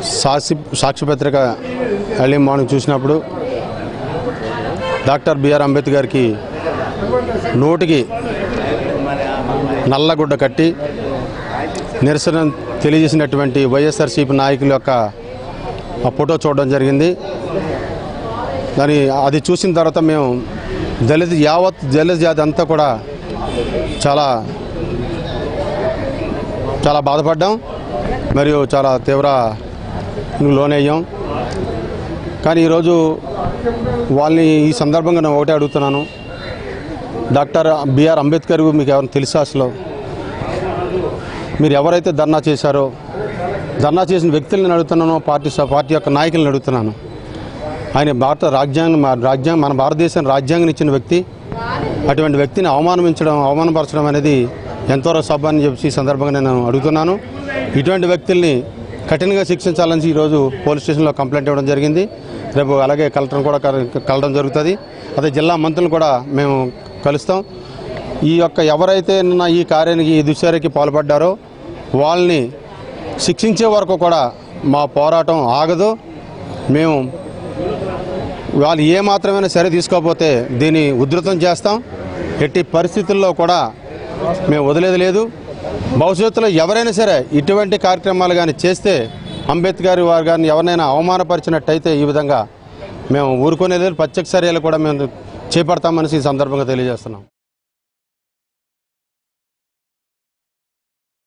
సాక్షి సాక్షిపత్రిక early morning చూసినప్పుడు doctor BR అంబేద్కర్కి నోటికి నల్లగుడ్డ కట్టి నిరసన తెలియజేసినటువంటి వైఎస్ఆర్సీపీ నాయకుల యొక్క ఆ ఫోటో చూడడం జరిగింది దాని అది చూసిన తర్వాత మేము దళిత యావత్ దళిత జాతి అంతా కూడా చాలా చాలా బాధపడ్డాం మరియు చాలా తీవ్ర లోనయ్యాం కానీ ఈరోజు వాళ్ళని ఈ సందర్భంగా నేను ఒకటే అడుగుతున్నాను డాక్టర్ బిఆర్ అంబేద్కర్ మీకు ఎవరైనా తెలుసా అసలు మీరు ఎవరైతే ధర్నా చేశారో ధర్నా చేసిన వ్యక్తులను అడుగుతున్నానో పార్టీ స- పార్టీ యొక్క నాయకులను అడుగుతున్నాను ఆయన భారత రాజ్యాంగం మా రాజ్యాంగం మన భారతదేశం రాజ్యాంగం ఇచ్చిన వ్యక్తి అటువంటి వ్యక్తిని అవమానమించడం అవమానపరచడం అనేది ఎంతవరకు సభ అని చెప్పి ఈ సందర్భంగా నేను అడుగుతున్నాను ఇటువంటి వ్యక్తుల్ని కఠినంగా శిక్షించాలని ఈరోజు పోలీస్ స్టేషన్లో కంప్లైంట్ ఇవ్వడం జరిగింది రేపు అలాగే కలెక్టర్ని కూడా కల- కలవడం జరుగుతుంది అదే జిల్లా మంత్రులను కూడా మేము కలుస్తాం ఈ యొక్క ఎవరైతే నిన్న ఈ కార్యానికి ఈ దుశ్చర్యకి పాల్పడ్డారో వాళ్ళని శిక్షించే వరకు కూడా మా పోరాటం ఆగదు మేము వాళ్ళు ఏ మాత్రమైనా సరే తీసుకోకపోతే దీన్ని ఉధృతం చేస్తాం ఎట్టి పరిస్థితుల్లో కూడా మేము వదిలేది లేదు భవిష్యత్తులో ఎవరైనా సరే ఇటువంటి కార్యక్రమాలు కానీ చేస్తే అంబేద్కర్ వారు కానీ ఎవరినైనా అవమానపరిచినట్టయితే ఈ విధంగా మేము ఊరుకునేది లేదు. ప్రత్యక్ష చర్యలు కూడా మేము చేపడతామని ఈ సందర్భంగా తెలియజేస్తున్నాం